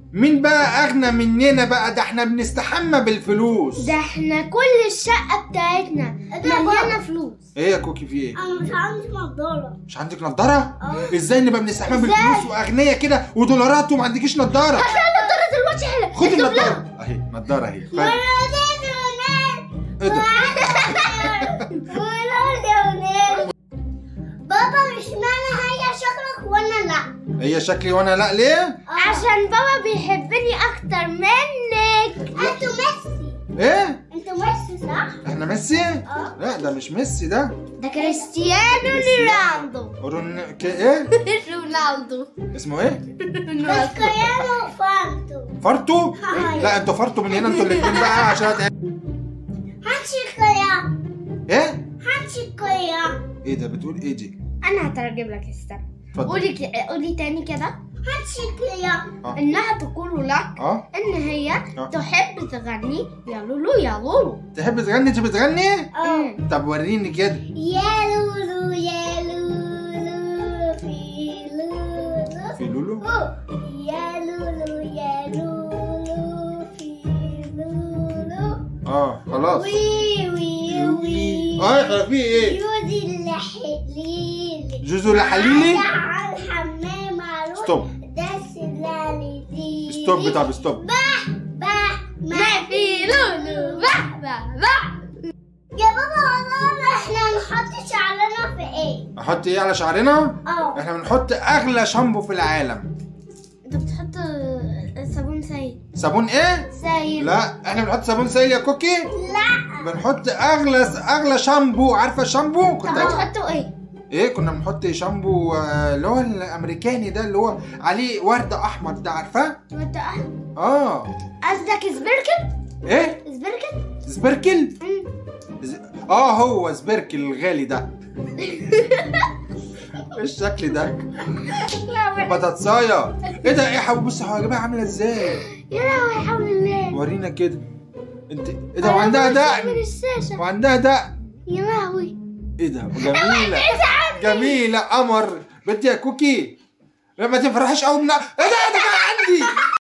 مين بقى اغنى مننا بقى ده احنا بنستحمى بالفلوس ده احنا كل الشقة بتاعتنا مليانة فلوس ايه يا كوكي في ايه انا مش عندي نضارة مش عندك نضاره اه. ازاي نبقى بنستحمى ازاي؟ بالفلوس واغنياء كده ودولارات وما عندكيش نضاره عشان نضارة الوجه حلوة خدي النضاره اهي نضاره اهي خدي. ايه ده بابا مش معنى هي شكلك وانا لا هي شكلي وانا لا ليه عشان بابا بيحبني اكتر منك انتوا ميسي ايه انتوا ميسي صح؟ احنا ميسي اه. لا ده مش ميسي ده ده كريستيانو رونالدو رون... ك... ايه رونالدو اسمه ايه كريستيانو فانتو فرتو هاي. لا انتوا فرتوا من هنا انتوا الاثنين بقى عشان هاتشي كيا ايه هاتشي كيا ايه ده بتقول ايه دي انا هترجم لك استنى اتفضل قولي ك... قولي تاني كده هاتشي كيا اه. انها تقول لك اه ان هي اه. تحب تغني يا لولو يا لولو تحب تغني انت بتغني اه طب وريني كده يا لولو يا لولو في لولو في لولو يا لولو يا لولو في لولو اه خلاص وي وي وي اه احنا في ايه يودي اللحليلي جوزو لحليلي على الحمام معروف ستوب ده سلالي دي ستوب طب ستوب بح بح ما في لولو بح بح بح يا بابا والله احنا نحط شعرنا في ايه؟ احط ايه على شعرنا اه احنا بنحط اغلى شامبو في العالم انت بتحط صابون سائل صابون ايه سائل لا احنا بنحط صابون سائل يا كوكي لا بنحط اغلى اغلى شامبو عارفه الشامبو طب كنت بتحطوا ايه؟ ايه كنا بنحط شامبو آه، اللي هو الامريكاني ده اللي هو عليه ورد احمر ده عارفاه وانت اه قصدك سبيركل؟ ايه سبيركل؟ سبيركل مم. ز- اه هو سبيركل الغالي ده ايه الشكل ده لا بطاطسايه ايه ده ايه حبيبي بص حواجبها عامله ازاي يا لهوي حول الله ورينا كده انت ايه ده وعندها من دقن الشاشة وعندها دقن يا لهوي ايه ده جميله جميله قمر بدي يا كوكي لا ما تفرحش قوي من ايه ده ده كان عندي